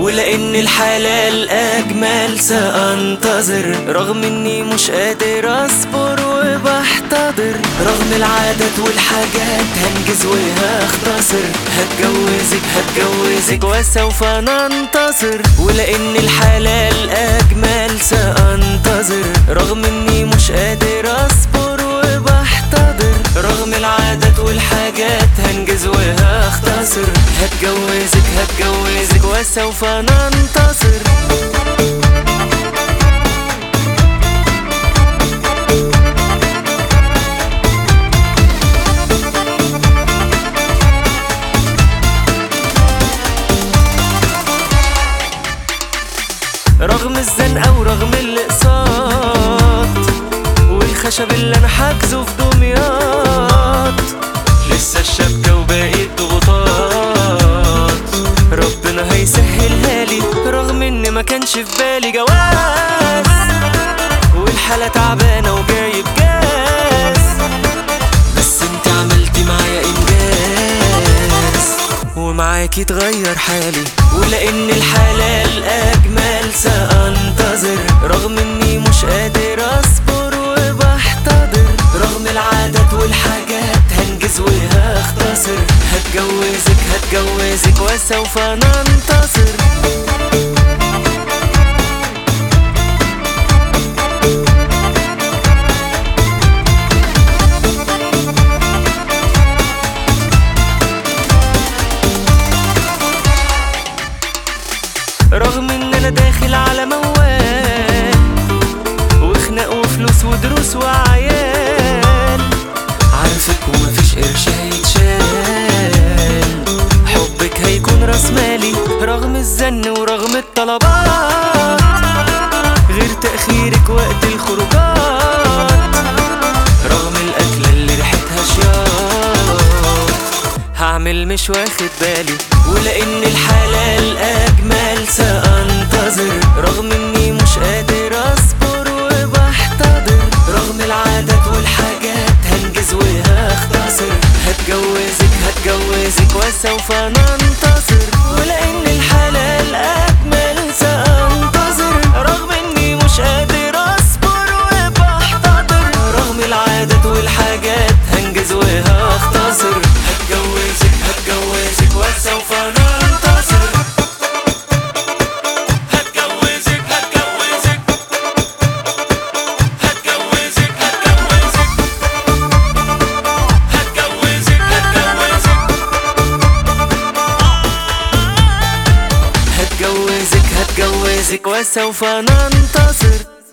ولأن الحلال أجمل سأنتظر رغم إني مش قادر أصبر وبحتضر رغم العادات والحاجات هنجز وهختصر هتجوزك هتجوزك وسوف ننتصر ولأن الحلال أجمل سأنتظر رغم إني مش قادر أصبر وبحتضر رغم العادات والحاجات هنجز وهختصر هتجوزك هتجوزك وسوف ننتصر رغم الزنقة ورغم الاقساط والخشب اللي انا حاجزه في دمياط لسه الشبكة وباقي الضغوطات ربنا هيسهلها لي رغم ان ما كانش في بالي جواز والحالة تعبانة وجايب جاز بس انت عملتي معايا انجاز ومعاكي اتغير حالي ولان الحلال اجمل سانتظر رغم اني مش قادر اصبر وبحتضر رغم العادات والحاجات هنجز وهختصر هتجوزك هتجوزك وسوف ننتصر رغم ان انا داخل على موال وخناق وفلوس ودروس وعيال عارفك ومفيش قرش هيتشال حبك هيكون راس مالي رغم الزن ورغم الطلبات غير تأخيرك وقت الخروجات رغم الأكلة اللي ريحتها شياط هعمل مش واخد بالي ولأن الحلال أجمل سأنتظر رغم إني مش قادر أصبر وبحتضر رغم العادات والحاجات هنجز وهختصر هتجوزك هتجوزك وسوف ننتصر ولأن الحلال أجمل سأنتظر رغم إني مش قادر أصبر وبحتضر رغم العادات والحاجات هنجز وهختصر هتجوزك هتجوزك وسوف ننتصر هتجوزك هتجوزك هتجوزك هتجوزك هتجوزك هتجوزك هتجوزك هتجوزك وسوف ننتصر